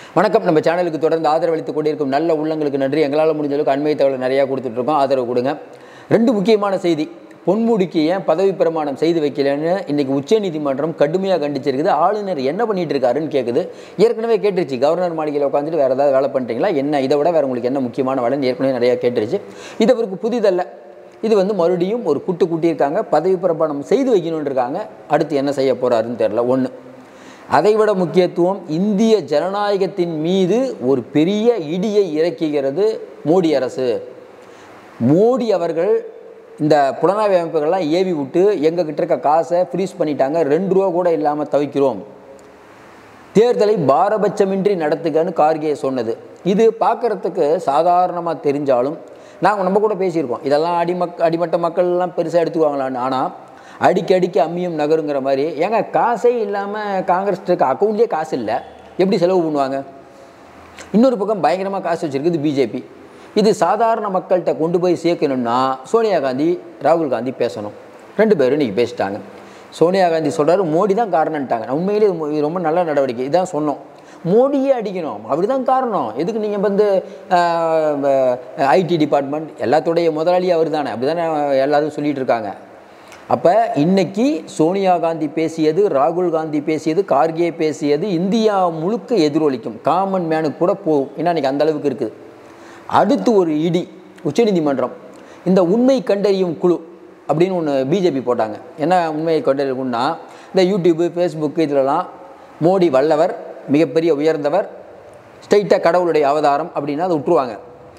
வணக்கம் நம்ம சேனலுக்கு தொடர்ந்து ஆதரவளித்துக் கொண்டிருக்கும் நல்ல உள்ளங்களுக்கு நன்றி எங்களால் முடிஞ்ச அளவுக்கு அண்மை தகவல் நிறையா கொடுத்துட்ருக்கோம் ஆதரவு கொடுங்க ரெண்டு முக்கியமான செய்தி பொன்முடிக்கு ஏன் பதவி பிரமாணம் செய்து வைக்கலன்னு இன்னைக்கு உச்சநீதிமன்றம் கடுமையாக கண்டிச்சிருக்குது ஆளுநர் என்ன பண்ணிட்டு இருக்காருன்னு கேட்குது ஏற்கனவே கேட்டுருச்சு கவர்னர் மாளிகையில் உட்காந்துட்டு வேறு ஏதாவது வேலை பண்ணிட்டீங்களா என்ன இதை விட வேறு உங்களுக்கு என்ன முக்கியமான வேலைன்னு ஏற்கனவே நிறையா கேட்டுருச்சு இது அவருக்கு புதிதல்ல இது வந்து மறுபடியும் ஒரு குட்டு கூட்டியிருக்காங்க பதவி பிரமாணம் செய்து வைக்கணும்னு இருக்காங்க அடுத்து என்ன செய்ய போகிறாருன்னு தெரில ஒன்று அதைவிட முக்கியத்துவம் இந்திய ஜனநாயகத்தின் மீது ஒரு பெரிய இடியை இறக்குகிறது மோடி அரசு மோடி அவர்கள் இந்த புலனாய்வு அமைப்புகள்லாம் ஏவி விட்டு எங்ககிட்ட இருக்க காசை ஃப்ரீஸ் பண்ணிட்டாங்க ரெண்டு ரூபா கூட இல்லாமல் தவிக்கிறோம் தேர்தலை பாரபட்சமின்றி நடத்துகன்னு கார்கே சொன்னது இது பார்க்குறதுக்கு சாதாரணமாக தெரிஞ்சாலும் நாங்கள் நம்ம கூட பேசியிருக்கோம் இதெல்லாம் அடிமக் அடிமட்ட மக்கள்லாம் பெருசாக எடுத்துக்குவாங்களான்னு ஆனால் அடிக்க அடிக்க அம்மியும் நகருங்கிற மாதிரி ஏங்க காசே இல்லாமல் காங்கிரஸ் இருக்க அக்கௌண்ட்லேயே காசு இல்லை எப்படி செலவு பண்ணுவாங்க இன்னொரு பக்கம் பயங்கரமாக காசு வச்சுருக்குது பிஜேபி இது சாதாரண மக்கள்கிட்ட கொண்டு போய் சேர்க்கணும்னா சோனியா காந்தி ராகுல் காந்தி பேசணும் ரெண்டு பேரும் இன்றைக்கி பேசிட்டாங்க சோனியா காந்தி சொல்கிறாரு மோடி தான் காரணம்ட்டாங்க உண்மையிலே இது மோ- இது ரொம்ப நல்ல நடவடிக்கை இதான் சொன்னோம் மோடியே அடிக்கணும் அப்படி தான் காரணம் எதுக்கு நீங்கள் வந்து ஐடி டிபார்ட்மெண்ட் எல்லாத்துடைய முதலாளி அவர் தானே அப்படி தானே எல்லாரும் சொல்லிட்டு இருக்காங்க அப்போ இன்னைக்கு சோனியா காந்தி பேசியது ராகுல் காந்தி பேசியது கார்கே பேசியது இந்தியா முழுக்க எதிரொலிக்கும் காமன் மேனுக்கு கூட போகும் ஏன்னா இன்னைக்கு அந்த அளவுக்கு இருக்குது அடுத்து ஒரு இடி உச்சநீதிமன்றம் இந்த உண்மை கண்டறியும் குழு அப்படின்னு ஒன்று பிஜேபி போட்டாங்க என்ன உண்மை கண்டறியும்னா இந்த யூடியூப்பு ஃபேஸ்புக்கு இதிலலாம் மோடி வல்லவர் மிகப்பெரிய உயர்ந்தவர் ஸ்ட்ரைட்டாக கடவுளுடைய அவதாரம் அப்படின்னா அதை விட்டுருவாங்க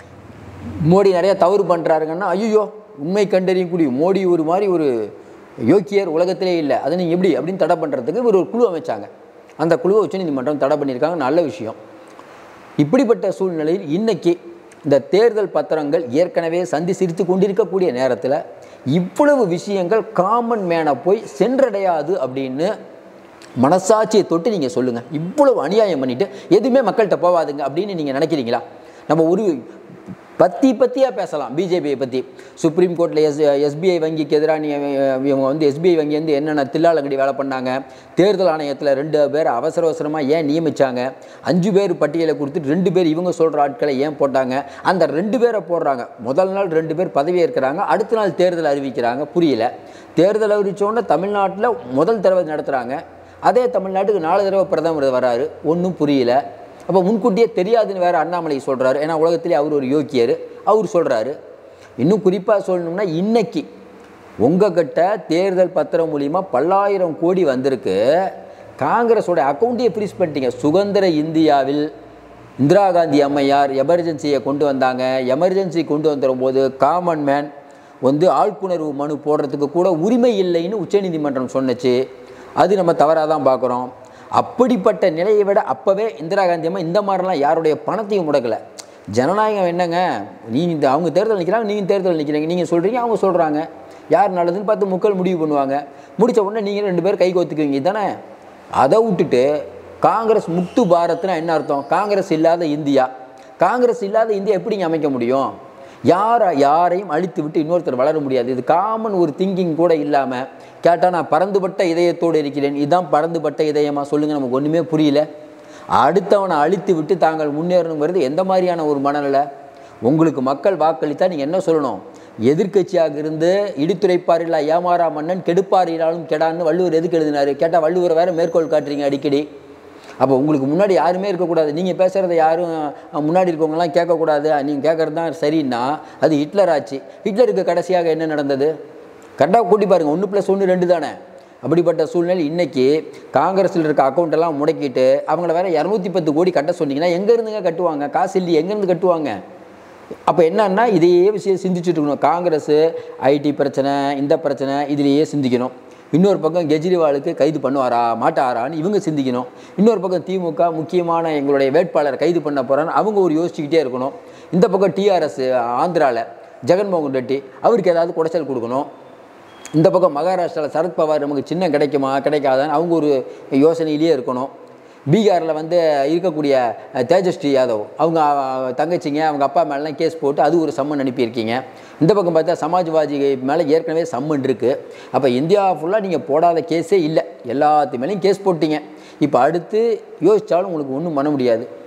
மோடி நிறைய தவறு பண்ணுறாருங்கன்னா ஐயோ உண்மை கண்டறியக்கூடிய மோடி ஒரு மாதிரி ஒரு யோக்கியர் உலகத்திலே இல்லை அதை நீங்கள் எப்படி அப்படின்னு தடை பண்ணுறதுக்கு ஒரு குழு அமைச்சாங்க அந்த குழுவை உச்சநீதிமன்றம் தடை பண்ணியிருக்காங்க நல்ல விஷயம் இப்படிப்பட்ட சூழ்நிலையில் இன்னைக்கு இந்த தேர்தல் பத்திரங்கள் ஏற்கனவே சந்தி சிரித்து கொண்டிருக்கக்கூடிய நேரத்தில் இவ்வளவு விஷயங்கள் காமன் மேனை போய் சென்றடையாது அப்படின்னு மனசாட்சியை தொட்டு நீங்கள் சொல்லுங்கள் இவ்வளவு அநியாயம் பண்ணிட்டு எதுவுமே மக்கள்கிட்ட போகாதுங்க அப்படின்னு நீங்கள் நினைக்கிறீங்களா நம்ம ஒரு பத்தி பத்தியாக பேசலாம் பிஜேபியை பற்றி சுப்ரீம் கோர்ட்டில் எஸ் எஸ்பிஐ வங்கிக்கு எதிராக நீ இவங்க வந்து எஸ்பிஐ வங்கி வந்து என்னென்ன தில்லாலங்கடி வேலை பண்ணாங்க தேர்தல் ஆணையத்தில் ரெண்டு பேர் அவசர அவசரமாக ஏன் நியமிச்சாங்க அஞ்சு பேர் பட்டியலை கொடுத்துட்டு ரெண்டு பேர் இவங்க சொல்கிற ஆட்களை ஏன் போட்டாங்க அந்த ரெண்டு பேரை போடுறாங்க முதல் நாள் ரெண்டு பேர் பதவி ஏற்கிறாங்க அடுத்த நாள் தேர்தல் அறிவிக்கிறாங்க புரியல தேர்தல் அறிவிச்சோன்னே தமிழ்நாட்டில் முதல் தடவை நடத்துகிறாங்க அதே தமிழ்நாட்டுக்கு நாலு தடவை பிரதமர் வராரு ஒன்றும் புரியல அப்போ முன்கூட்டியே தெரியாதுன்னு வேற அண்ணாமலை சொல்கிறாரு ஏன்னா உலகத்திலே அவர் ஒரு யோக்கியர் அவர் சொல்கிறாரு இன்னும் குறிப்பாக சொல்லணும்னா இன்னைக்கு உங்ககிட்ட தேர்தல் பத்திரம் மூலிமா பல்லாயிரம் கோடி வந்திருக்கு காங்கிரஸோட அக்கௌண்ட்டையே ஃப்ரீஸ் பண்ணிட்டீங்க சுதந்திர இந்தியாவில் இந்திரா காந்தி அம்மையார் எமர்ஜென்சியை கொண்டு வந்தாங்க எமர்ஜென்சி கொண்டு வந்துடும்போது காமன் மேன் வந்து ஆழ்ப்புணர்வு மனு போடுறதுக்கு கூட உரிமை இல்லைன்னு உச்சநீதிமன்றம் சொன்னுச்சு அது நம்ம தவறாக தான் பார்க்குறோம் அப்படிப்பட்ட நிலையை விட அப்போவே இந்திரா காந்தி அம்மா இந்த மாதிரிலாம் யாருடைய பணத்தையும் முடக்கலை ஜனநாயகம் என்னங்க நீ இந்த அவங்க தேர்தல் நிற்கிறாங்க நீங்கள் தேர்தல் நிற்கிறீங்க நீங்கள் சொல்கிறீங்க அவங்க சொல்கிறாங்க யார் நல்லதுன்னு பார்த்து மக்கள் முடிவு பண்ணுவாங்க முடிச்ச உடனே நீங்கள் ரெண்டு பேர் கை கோத்துக்குவீங்க தானே அதை விட்டுட்டு காங்கிரஸ் முக்து பாரத்னா என்ன அர்த்தம் காங்கிரஸ் இல்லாத இந்தியா காங்கிரஸ் இல்லாத இந்தியா எப்படிங்க அமைக்க முடியும் யாரை யாரையும் அழித்து விட்டு இன்னொருத்தர் வளர முடியாது இது காமன் ஒரு திங்கிங் கூட இல்லாமல் கேட்டால் நான் பறந்துபட்ட இதயத்தோடு இருக்கிறேன் இதுதான் பறந்துபட்ட இதயமா சொல்லுங்கள் நமக்கு ஒன்றுமே புரியல அடுத்தவனை அழித்து விட்டு தாங்கள் முன்னேறணுங்கிறது எந்த மாதிரியான ஒரு மனநிலை உங்களுக்கு மக்கள் வாக்களித்தா நீங்கள் என்ன சொல்லணும் எதிர்க்கட்சியாக இருந்து இடித்துரைப்பாரில்லா ஏமாறா மன்னன் கெடுப்பாரிலாலும் கெடான்னு வள்ளுவர் எதுக்கு எழுதினாரு கேட்டால் வள்ளுவர் வேற மேற்கோள் காட்டுறீங்க அடிக்கடி அப்போ உங்களுக்கு முன்னாடி யாருமே இருக்கக்கூடாது நீங்கள் பேசுகிறத யாரும் அஹ், முன்னாடி இருக்கவங்கலாம் கேட்கக்கூடாது நீங்கள் கேட்குறது தான் சரின்னா அது ஹிட்லர் ஆச்சு ஹிட்லருக்கு கடைசியாக என்ன நடந்தது கரெக்டாக கூட்டி பாருங்கள் ஒன்று ப்ளஸ் ஒன்று ரெண்டு தானே அப்படிப்பட்ட சூழ்நிலை இன்னைக்கு காங்கிரஸில் இருக்க அக்கௌண்ட் எல்லாம் முடக்கிட்டு அவங்கள வேற இரநூத்தி பத்து கோடி கட்ட சொன்னீங்கன்னா எங்கே இருந்துங்க கட்டுவாங்க காசு இல்லையே எங்கேருந்து கட்டுவாங்க அப்போ என்னன்னா இதையே விஷயம் சிந்திச்சுட்டு இருக்கணும் காங்கிரஸ் ஐடி பிரச்சனை இந்த பிரச்சனை இதிலேயே சிந்திக்கணும் இன்னொரு பக்கம் கெஜ்ரிவாலுக்கு கைது பண்ணுவாரா மாட்டாரான்னு இவங்க சிந்திக்கணும் இன்னொரு பக்கம் திமுக முக்கியமான எங்களுடைய வேட்பாளரை கைது பண்ண போகிறான்னு அவங்க ஒரு யோசிச்சுக்கிட்டே இருக்கணும் இந்த பக்கம் டிஆர்எஸ் ஆந்திராவில் ஜெகன்மோகன் ரெட்டி அவருக்கு ஏதாவது குடைச்சல் கொடுக்கணும் இந்த பக்கம் மகாராஷ்டிராவில் சரத்பவார் நமக்கு சின்ன கிடைக்குமா கிடைக்காதான்னு அவங்க ஒரு யோசனையிலேயே இருக்கணும் பீகாரில் வந்து இருக்கக்கூடிய அஹ், தேஜஸ்ரீ யாதவ் அவங்க அஹ், தங்கச்சிங்க அவங்க அப்பா மேலாம் கேஸ் போட்டு அது ஒரு சம்மன் அனுப்பியிருக்கீங்க இந்த பக்கம் பார்த்தா சமாஜ்வாதி மேலே ஏற்கனவே சம்மன் இருக்குது அப்போ இந்தியா ஃபுல்லாக நீங்கள் போடாத கேஸே இல்லை எல்லாத்து மேலேயும் கேஸ் போட்டீங்க இப்போ அடுத்து யோசித்தாலும் உங்களுக்கு ஒன்றும் பண்ண முடியாது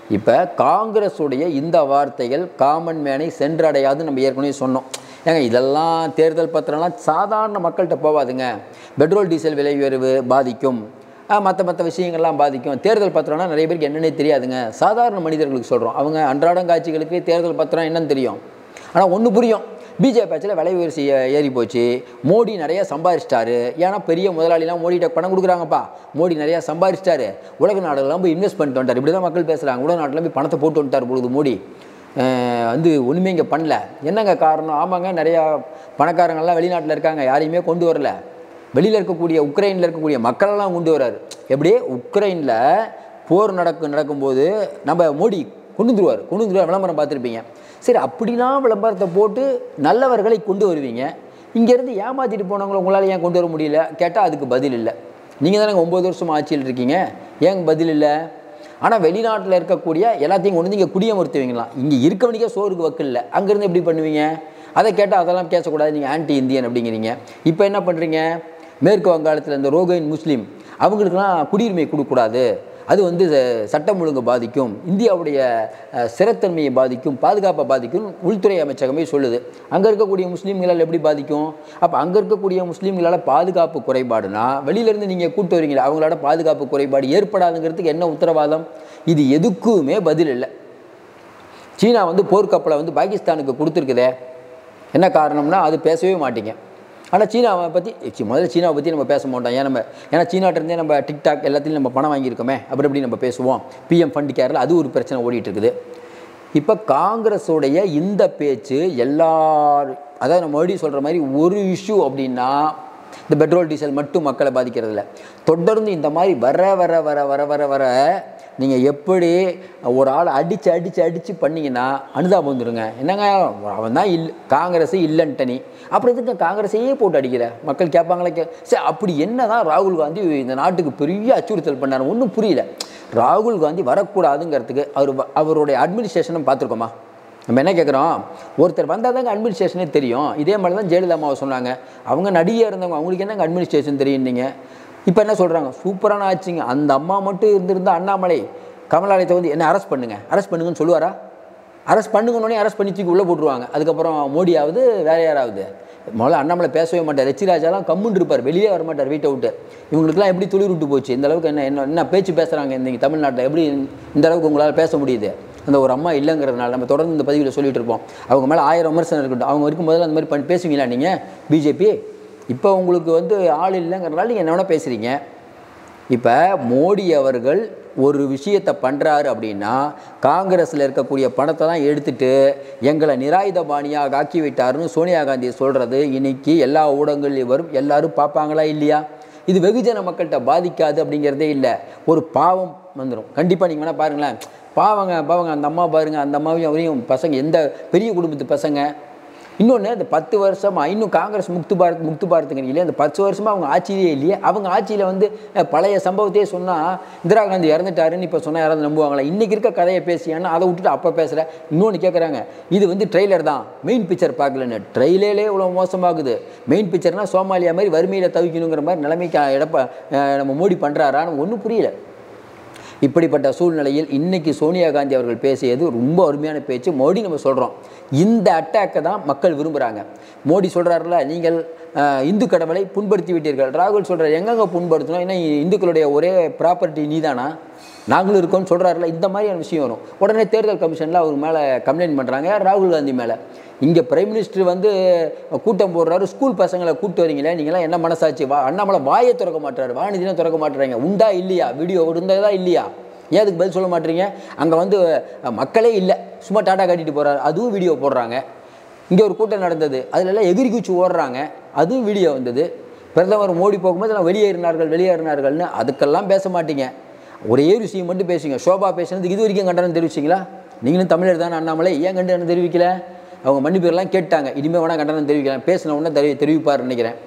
இப்போ காங்கிரஸுடைய இந்த வார்த்தைகள் காமன் மேனை சென்றடையாது நம்ம ஏற்கனவே சொன்னோம் ஏங்க இதெல்லாம் தேர்தல் பத்திரம்லாம் சாதாரண மக்கள்கிட்ட போகாதுங்க பெட்ரோல் டீசல் விலை உயர்வு பாதிக்கும் மற்ற மற்ற விஷயங்கள்லாம் பாதிக்கும் தேர்தல் பத்திரம்னா நிறைய பேருக்கு என்னன்னே தெரியாதுங்க சாதாரண மனிதர்களுக்கு சொல்கிறோம் அவங்க அன்றாடம் காட்சிகளுக்கு தேர்தல் பத்திரம் என்னன்னு தெரியும் ஆனால் ஒன்று புரியும் பிஜேபி ஆட்சியில் விலை உயர்ச்சி ஏறி போச்சு மோடி நிறைய சம்பாரிச்சிட்டாரு ஏன்னா பெரிய முதலாளிலாம் மோடிகிட்ட பணம் கொடுக்குறாங்கப்பா மோடி நிறையா சம்பாரிச்சிட்டாரு உலக நாடுகள்லாம் போய் இன்வெஸ்ட் பண்ணிட்டு வந்துட்டார் இப்படி தான் மக்கள் பேசுகிறாங்க உலக நாட்டில் போய் பணத்தை போட்டு வந்துட்டார் பொழுது மோடி அஹ் வந்து ஒன்றுமே இங்கே பண்ணல என்னங்க காரணம் ஆமாங்க நிறையா பணக்காரங்கள்லாம் வெளிநாட்டில் இருக்காங்க யாரையுமே கொண்டு வரல வெளியில் இருக்கக்கூடிய உக்ரைனில் இருக்கக்கூடிய மக்களெல்லாம் கொண்டு வராரு எப்படியே உக்ரைனில் போர் நடக்கு நடக்கும்போது நம்ம மோடி கொண்டு வந்துருவார் கொண்டு வந்துருவார் விளம்பரம் பார்த்துருப்பீங்க சரி அப்படிலாம் விளம்பரத்தை போட்டு நல்லவர்களை கொண்டு வருவீங்க இங்கேருந்து ஏமாற்றிட்டு போனவங்களை உங்களால் ஏன் கொண்டு வர முடியல கேட்டால் அதுக்கு பதில் இல்லை நீங்கள் தானே ஒம்பது வருஷம் ஆட்சியில் இருக்கீங்க ஏங்க பதில் இல்லை ஆனால் வெளிநாட்டில் இருக்கக்கூடிய எல்லாத்தையும் கொண்டு வந்து இங்கே குடியமர்த்துவீங்களாம் இங்கே இருக்கவனுக்கே சோறுக்கு வக்கில்ல அங்கேருந்து எப்படி பண்ணுவீங்க அதை கேட்டால் அதெல்லாம் பேசக்கூடாது நீங்கள் ஆன்டி இந்தியன் அப்படிங்கிறீங்க இப்போ என்ன பண்ணுறீங்க மேற்கு வங்காளத்தில் இந்த ரோகைன் முஸ்லீம் அவங்களுக்கெல்லாம் குடியுரிமை கொடுக்கக்கூடாது அது வந்து ச- சட்டம் ஒழுங்கு பாதிக்கும் இந்தியாவுடைய அஹ், ஸ்திரத்தன்மையை பாதிக்கும் பாதுகாப்பை பாதிக்கும் உள்துறை அமைச்சகமே சொல்லுது அங்கே இருக்கக்கூடிய முஸ்லீம்களால் எப்படி பாதிக்கும் அப்போ அங்கே இருக்கக்கூடிய முஸ்லீம்களால் பாதுகாப்பு குறைபாடுனா வெளியிலேருந்து நீங்கள் கூட்டு வரீங்களா அவங்களோட பாதுகாப்பு குறைபாடு ஏற்படாதுங்கிறதுக்கு என்ன உத்தரவாதம் இது எதுக்குமே பதில் இல்லை சீனா வந்து போர்க்கப்பலை வந்து பாகிஸ்தானுக்கு கொடுத்துருக்குதே என்ன காரணம்னா அது பேசவே மாட்டீங்க ஆனால் சீனாவை பற்றி சி, முதல்ல சீனாவை பற்றி நம்ம பேச மாட்டோம் ஏன் நம்ம ஏன்னா சீனாட்டிருந்தே நம்ம டிக்டாக் எல்லாத்தையும் நம்ம பணம் வாங்கியிருக்கோமே அப்படி எப்படி நம்ம பேசுவோம் பிஎம் ஃபண்ட் கேரில் அது ஒரு பிரச்சனை ஓடிட்டு இருக்குது இப்போ காங்கிரஸுடைய இந்த பேச்சு எல்லார் அதாவது நம்ம மறுபடியும் சொல்கிற மாதிரி ஒரு இஷ்யூ அப்படின்னா இந்த பெட்ரோல் டீசல் மட்டும் மக்களை பாதிக்கிறது இல்ல தொடர்ந்து இந்த மாதிரி வர வர வர வர வர வர நீங்கள் எப்படி ஒரு ஆளை அடித்து அடித்து அடித்து பண்ணீங்கன்னா அனுதாபம் வந்துடுங்க என்னங்க அவன் தான் இல் காங்கிரஸ் இல்லைன்ட்ட நீ அப்புறம் எதுக்கு காங்கிரஸையே போட்டு அடிக்கிற மக்கள் கேட்பாங்களே கே சரி அப்படி என்ன தான் ராகுல் காந்தி இந்த நாட்டுக்கு பெரிய அச்சுறுத்தல் பண்ணார் ஒன்றும் புரியல ராகுல் காந்தி வரக்கூடாதுங்கிறதுக்கு அவர் வ- அவருடைய அட்மினிஸ்ட்ரேஷனும் பார்த்துருக்கோமா நம்ம என்ன கேட்குறோம் ஒருத்தர் வந்தால் தாங்க அட்மினிஸ்ட்ரேஷனே தெரியும் இதே மாதிரி தான் ஜெயலலிதா அம்மாவை சொன்னாங்க அவங்க நடிகையாக இருந்தவங்க அவங்களுக்கு என்னங்க அட்மினிஸ்ட்ரேஷன் தெரியுன்னீங்க இப்போ என்ன சொல்கிறாங்க சூப்பரான ஆச்சுங்க அந்த அம்மா மட்டும் இருந்திருந்தா அண்ணாமலை கமலாலயத்தை வந்து என்ன அரெஸ்ட் பண்ணுங்க அரெஸ்ட் பண்ணுங்கன்னு சொல்லுவாரா அரெஸ்ட் பண்ணுங்கன்னே அரெஸ்ட் பண்ணி தூக்கி உள்ளே போட்டுருவாங்க அதுக்கப்புறம் மோடியாவது வேற யாராவது முதல்ல அண்ணாமலை பேசவே மாட்டார் ரெச்சிராஜாலாம் கம்முன்னு இருப்பார் வெளியே வர மாட்டார் வீட்டை விட்டு இவங்களுக்குலாம் எப்படி துளிர் விட்டு போச்சு இந்த அளவுக்கு என்ன என்ன என்ன பேச்சு பேசுகிறாங்க இந்த தமிழ்நாட்டில் எப்படி இந்த அளவுக்கு உங்களால் பேச முடியுது அந்த ஒரு அம்மா இல்லைங்கிறதுனால நம்ம தொடர்ந்து இந்த பதிவில் சொல்லிட்டு இருப்போம் அவங்க மேலே ஆயிரம் விமர்சனம் இருக்கட்டும் அவங்க இருக்கும் போதெல்லாம் அந்த மாதிரி பண்ணி பேசுவீங்களா நீங்கள் பிஜேபி இப்போ உங்களுக்கு வந்து ஆள் இல்லைங்கிறனால நீங்கள் என்ன வேணால் பேசுகிறீங்க இப்போ மோடி அவர்கள் ஒரு விஷயத்தை பண்ணுறாரு அப்படின்னா காங்கிரஸில் இருக்கக்கூடிய பணத்தை தான் எடுத்துட்டு எங்களை நிராயுதபாணியாக ஆக்கி விட்டாருன்னு சோனியா காந்தி சொல்கிறது இன்னைக்கு எல்லா ஊடகங்கள்லையும் வரும் எல்லாரும் பார்ப்பாங்களா இல்லையா இது வெகுஜன மக்கள்கிட்ட பாதிக்காது அப்படிங்கிறதே இல்லை ஒரு பாவம் வந்துடும் கண்டிப்பாக நீங்கள் வேணால் பாருங்களேன் பாவங்க பாவங்க அந்த அம்மா பாருங்க அந்த அம்மாவையும் அவரையும் பசங்க எந்த பெரிய குடும்பத்து பசங்க இன்னொன்று இந்த பத்து வருஷமா இன்னும் காங்கிரஸ் முக்து பாரத் முக்து பாரத்துங்கிறீங்க இல்லையா அந்த பத்து வருஷமா அவங்க ஆட்சியிலே இல்லையே அவங்க ஆட்சியில் வந்து அஹ், பழைய சம்பவத்தையே சொன்னால் இந்திரா காந்தி இறந்துட்டாருன்னு இப்போ சொன்னால் யாராவது நம்புவாங்களா இன்றைக்கி இருக்க கதையை பேசியானா அதை விட்டுட்டு அப்போ பேசுகிற இன்னொன்று கேட்குறாங்க இது வந்து ட்ரெய்லர் தான் மெயின் பிக்சர் பார்க்கலன்னு ட்ரெய்லரே இவ்வளோ மோசமாகுது மெயின் பிக்சர்னா சோமாலியா மாதிரி வறுமையில் தவிக்கணுங்கிற மாதிரி நிலைமைக்கு எடப்பா அஹ், நம்ம மோடி பண்ணுறாரான்னு ஒன்றும் புரியல இப்படிப்பட்ட சூழ்நிலையில் இன்னைக்கு சோனியா காந்தி அவர்கள் பேசியது ரொம்ப அருமையான பேச்சு மோடி நம்ம சொல்கிறோம் இந்த அட்டாக்கை தான் மக்கள் விரும்புகிறாங்க மோடி சொல்கிறாருல நீங்கள் அஹ், இந்து கடவுளை புண்படுத்தி விட்டீர்கள் ராகுல் சொல்கிறார் எங்கெங்க புண்படுத்தணும் ஏன்னா இந்துக்களுடைய ஒரே ப்ராப்பர்ட்டி நீதானா நாங்களும் இருக்கோம்னு சொல்கிறாருல இந்த மாதிரியான விஷயம் வரும் உடனே தேர்தல் கமிஷனில் அவர் மேலே கம்ப்ளைண்ட் பண்ணுறாங்க ராகுல் காந்தி மேலே இங்கே பிரைம் மினிஸ்டர் வந்து கூட்டம் போடுறாரு ஸ்கூல் பசங்களை கூப்பிட்டு வரீங்களே நீங்களாம் என்ன மனசாச்சு வா அண்ணாமலை வாயை திறக்க மாட்டாரு வாணிதினா திறக்க மாட்டுறாங்க உண்டா இல்லையா வீடியோ இருந்ததா இல்லையா ஏன் அதுக்கு பதில் சொல்ல மாட்டீங்க அங்கே வந்து அஹ், மக்களே இல்லை சும்மா டாட்டா காட்டிட்டு போகிறாரு அதுவும் வீடியோ போடுறாங்க இங்கே ஒரு கூட்டம் நடந்தது அதுல எல்லாம் எகிரி குச்சி ஓடுறாங்க அதுவும் வீடியோ வந்தது பிரதமர் மோடி போகும்போது எல்லாம் வெளியேறினார்கள் வெளியேறினார்கள்னு அதுக்கெல்லாம் பேச மாட்டீங்க ஒரே விஷயம் மட்டும் பேசுங்க ஷோபா பேசுனதுக்கு இது வரைக்கும் கண்டனம் தெரிவிச்சிங்களா நீங்களும் தமிழர் தானே அண்ணாமலை ஏன் கண்டனம் தெரிவிக்கல அவங்க மன்னிப்புகள்லாம் கேட்டாங்க இனிமேல் வேணால் கண்டனம் தெரிவிக்கலாம் பேசின உடனே தெரி தெரிவிப்பார் நினைக்கிறேன்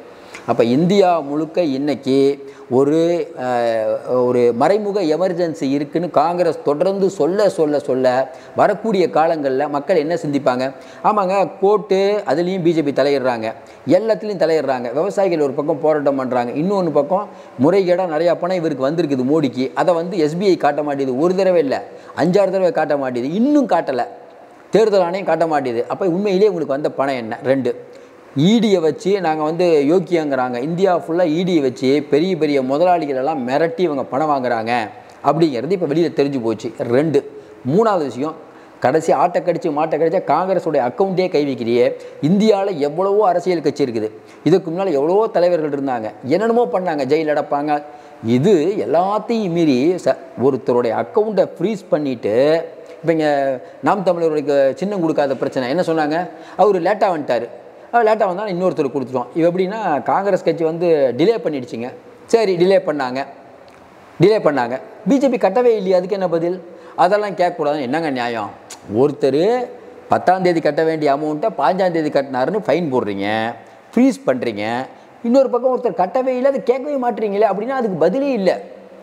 அப்போ இந்தியா முழுக்க இன்னைக்கு ஒரு அஹ், ஒரு மறைமுக எமர்ஜென்சி இருக்குன்னு காங்கிரஸ் தொடர்ந்து சொல்ல சொல்ல சொல்ல வரக்கூடிய காலங்களில் மக்கள் என்ன சிந்திப்பாங்க ஆமாங்க கோர்ட்டு அதுலேயும் பிஜேபி தலையிடுறாங்க எல்லாத்துலேயும் தலையிடுறாங்க விவசாயிகள் ஒரு பக்கம் போராட்டம் பண்ணுறாங்க இன்னொன்று பக்கம் முறைகேடாக நிறையா பணம் இவருக்கு வந்திருக்குது மோடிக்கு அதை வந்து எஸ்பிஐ காட்ட மாட்டேது ஒரு தடவை இல்லை அஞ்சாறு தடவை காட்ட மாட்டேது இன்னும் காட்டலை தேர்தல் ஆணையம் காட்ட மாட்டேது அப்போ உண்மையிலேயே உங்களுக்கு வந்த பணம் என்ன ரெண்டு ஈடியை வச்சு நாங்கள் வந்து யோக்கியங்கிறாங்க இந்தியா ஃபுல்லாக ஈடியை வச்சு பெரிய பெரிய முதலாளிகள் எல்லாம் மிரட்டி இவங்க பணம் வாங்குறாங்க அப்படிங்கிறது இப்போ வெளியில் தெரிஞ்சு போச்சு ரெண்டு மூணாவது விஷயம் கடைசி ஆட்டை கடிச்சு மாட்டை கடிச்சா காங்கிரஸுடைய அக்கௌண்ட்டே கை வைக்கிறியே இந்தியாவில் எவ்வளவோ அரசியல் கட்சி இருக்குது இதுக்கு முன்னால் எவ்வளவோ தலைவர்கள் இருந்தாங்க என்னென்னமோ பண்ணாங்க ஜெயில் அடைப்பாங்க இது எல்லாத்தையும் மீறி ச ஒருத்தருடைய அக்கௌண்ட்டை ஃப்ரீஸ் பண்ணிவிட்டு இப்போ இங்கே நாம் தமிழருக்கு சின்னம் கொடுக்காத பிரச்சனை என்ன சொன்னாங்க அவர் லேட்டாக வந்துட்டார் அவர் லேட்டாக வந்தால் இன்னொருத்தர் கொடுத்துட்டோம் இது எப்படின்னா காங்கிரஸ் கட்சி வந்து டிலே பண்ணிடுச்சிங்க சரி டிலே பண்ணாங்க டிலே பண்ணாங்க பிஜேபி கட்டவே இல்லையா அதுக்கு என்ன பதில் அதெல்லாம் கேட்கக்கூடாது என்னங்க நியாயம் ஒருத்தர் பத்தாம் தேதி கட்ட வேண்டிய அமௌண்ட்டை பாஞ்சாம் தேதி கட்டினாருன்னு ஃபைன் போடுறீங்க ஃப்ரீஸ் பண்ணுறீங்க இன்னொரு பக்கம் ஒருத்தர் கட்டவே இல்லை அதை கேட்கவே மாட்டீங்களே அப்படின்னா அதுக்கு பதிலே இல்லை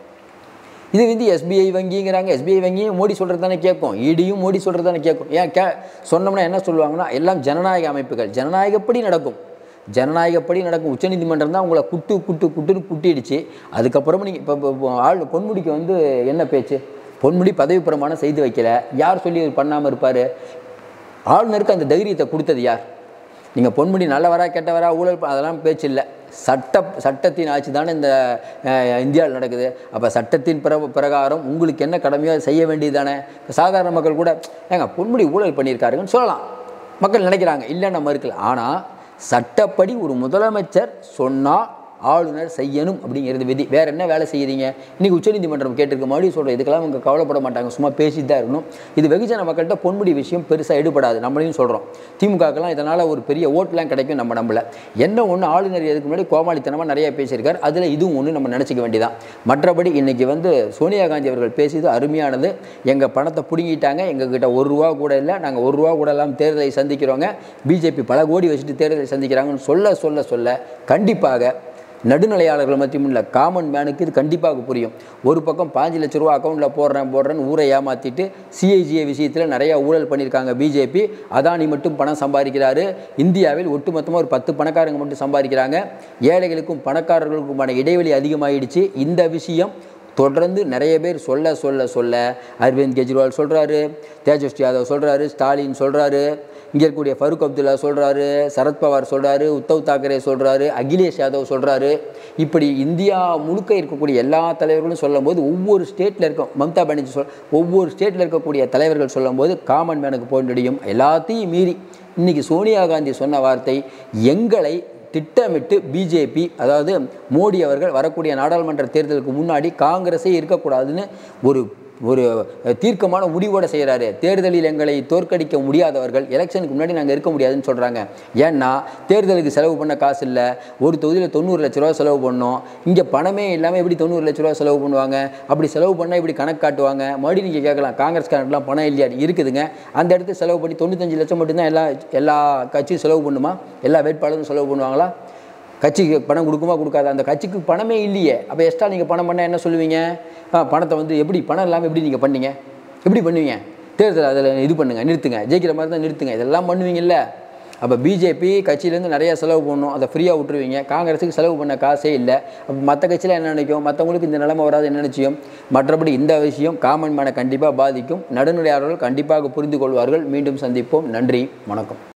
இது வந்து எஸ்பிஐ வங்கிங்கிறாங்க எஸ்பிஐ வங்கியும் மோடி சொல்கிறது தானே கேட்கும் இடியும் மோடி சொல்கிறது தானே கேட்கும் ஏன் கே சொன்னோம்னா என்ன சொல்லுவாங்கன்னா எல்லாம் ஜனநாயக அமைப்புகள் ஜனநாயகப்படி நடக்கும் ஜனநாயகப்படி நடக்கும் உச்சநீதிமன்றம் தான் உங்களை குட்டு குட்டு குட்டுன்னு குட்டிடுச்சு அதுக்கப்புறமா நீங்கள் இப்போ இப்போ ஆள் பொன்முடிக்கு வந்து என்ன பேச்சு பொன்முடி பதவி பிரமாணம் செய்து வைக்கல யார் சொல்லி இது பண்ணாமல் இருப்பார் ஆளுநருக்கு அந்த தைரியத்தை கொடுத்தது யார் நீங்கள் பொன்முடி நல்லவரா கெட்டவரா ஊழல் ப- அதெல்லாம் பேச்சு இல்லை சட்ட சட்டத்தின் ஆட்சி தானே இந்த அஹ், இந்தியாவில் நடக்குது அப்போ சட்டத்தின் பிர பிரகாரம் உங்களுக்கு என்ன கடமையோ அதை செய்ய வேண்டியது தானே சாதாரண மக்கள் கூட ஏங்க பொன்முடி ஊழல் பண்ணியிருக்காருங்கன்னு சொல்லலாம் மக்கள் நினைக்கிறாங்க இல்லைன்னு மறுக்கல ஆனால் சட்டப்படி ஒரு முதலமைச்சர் சொன்னால் ஆளுநர் செய்யணும் அப்படிங்கிறது விதி வேற என்ன வேலை செய்யுறீங்க இன்னைக்கு உச்சநீதிமன்றம் கேட்டிருக்க மறுபடியும் சொல்கிறேன் இதுக்கெல்லாம் அவங்க கவலைப்பட மாட்டாங்க சும்மா பேசிட்டு தான் இருக்கணும் இது வெகுஜன மக்கள்கிட்ட பொன்முடி விஷயம் பெருசாக எடுபடாது நம்மளையும் சொல்கிறோம் திமுகக்கெல்லாம் இதனால் ஒரு பெரிய ஓட்டுலாம் கிடைக்கும் நம்ம நம்பல என்ன ஒன்று ஆளுநர் எதுக்கு முன்னாடி கோமாளித்தனமாக நிறைய பேசியிருக்கார் அதில் இதுவும் ஒன்று நம்ம நினச்சிக்க வேண்டியதான் மற்றபடி இன்னைக்கு வந்து சோனியா காந்தி அவர்கள் பேசியது அருமையானது எங்கள் பணத்தை பிடுங்கிட்டாங்க எங்ககிட்ட ஒரு ரூபா கூட இல்லை நாங்கள் ஒரு ரூபா கூட எல்லாம் தேர்தலை சந்திக்கிறோங்க பிஜேபி பல கோடி வச்சுட்டு தேர்தலை சந்திக்கிறாங்கன்னு சொல்ல சொல்ல சொல்ல கண்டிப்பாக நடுநிலையாளர்கள் மத்தியும் இல்லை காமன் மேனுக்கு இது கண்டிப்பாக புரியும் ஒரு பக்கம் பாஞ்சு லட்ச ரூபா அக்கௌண்ட்டில் போடுறேன் போடுறேன்னு ஊரை ஏமாற்றிட்டு சிஐஜிஏ விஷயத்தில் நிறையா ஊழல் பண்ணியிருக்காங்க பிஜேபி அதானி மட்டும் பணம் சம்பாதிக்கிறாரு இந்தியாவில் ஒட்டுமொத்தமாக ஒரு பத்து பணக்காரங்க மட்டும் சம்பாதிக்கிறாங்க ஏழைகளுக்கும் பணக்காரர்களுக்குமான இடைவெளி அதிகமாகிடுச்சு இந்த விஷயம் தொடர்ந்து நிறைய பேர் சொல்ல சொல்ல சொல்ல அரவிந்த் கெஜ்ரிவால் சொல்கிறாரு தேஜஸ்வி யாதவ் சொல்கிறாரு ஸ்டாலின் சொல்கிறாரு இங்கே இருக்கக்கூடிய ஃபருக் அப்துல்லா சொல்கிறாரு சரத்பவார் சொல்கிறாரு உத்தவ் தாக்கரே சொல்கிறாரு அகிலேஷ் யாதவ் சொல்கிறாரு இப்படி இந்தியா முழுக்க இருக்கக்கூடிய எல்லா தலைவர்களும் சொல்லும்போது ஒவ்வொரு ஸ்டேட்டில் இருக்க மம்தா பானர்ஜி சொல் ஒவ்வொரு ஸ்டேட்டில் இருக்கக்கூடிய தலைவர்கள் சொல்லும்போது காமன் மேனுக்கு போய் முடியும் எல்லாத்தையும் மீறி இன்னைக்கு சோனியா காந்தி சொன்ன வார்த்தை எங்களை திட்டமிட்டு பிஜேபி அதாவது மோடி அவர்கள் வரக்கூடிய நாடாளுமன்ற தேர்தலுக்கு முன்னாடி காங்கிரஸே இருக்கக்கூடாதுன்னு ஒரு ஒரு தீர்க்கமான முடிவோட செய்கிறாரு தேர்தலில் எங்களை தோற்கடிக்க முடியாதவர்கள் எலெக்ஷனுக்கு முன்னாடி நாங்கள் இருக்க முடியாதுன்னு சொல்கிறாங்க ஏன்னா தேர்தலுக்கு செலவு பண்ண காசு இல்லை ஒரு தொகுதியில் தொண்ணூறு லட்ச ரூபா செலவு பண்ணோம் இங்கே பணமே இல்லாமல் எப்படி தொண்ணூறு லட்ச ரூபா செலவு பண்ணுவாங்க அப்படி செலவு பண்ணால் இப்படி கணக்கு காட்டுவாங்க மறுபடியும் நீங்கள் கேட்கலாம் காங்கிரஸ் கணக்கெலாம் பணம் இல்லையா இருக்குதுங்க அந்த இடத்துல செலவு பண்ணி தொண்ணூத்தஞ்சு லட்சம் மட்டும்தான் எல்லா எல்லா கட்சியும் செலவு பண்ணுமா எல்லா வேட்பாளரும் செலவு பண்ணுவாங்களா கட்சிக்கு பணம் கொடுக்குமா கொடுக்காத அந்த கட்சிக்கு பணமே இல்லையே அப்போ எக்ஸ்ட்ரா நீங்கள் பணம் பண்ணால் என்ன சொல்லுவீங்க ஆ, பணத்தை வந்து எப்படி பணம் இல்லாமல் எப்படி நீங்கள் பண்ணீங்க எப்படி பண்ணுவீங்க தேர்தல் அதில் இது பண்ணுங்கள் நிறுத்துங்க ஜெயிக்கிற மாதிரி தான் நிறுத்துங்க இதெல்லாம் பண்ணுவீங்கல்ல அப்போ பிஜேபி கட்சியிலேருந்து நிறைய செலவு பண்ணணும் அதை ஃப்ரீயாக விட்டுருவீங்க காங்கிரஸுக்கு செலவு பண்ண காசே இல்லை அப்போ மற்ற கட்சியில் என்ன நினைக்கும் மற்றவங்களுக்கு இந்த நிலைமை வராது என்ன நிச்சயம் மற்றபடி இந்த விஷயம் காமன் மேனை கண்டிப்பாக பாதிக்கும் நடுநிலையாளர்கள் கண்டிப்பாக புரிந்து கொள்வார்கள் மீண்டும் சந்திப்போம் நன்றி வணக்கம்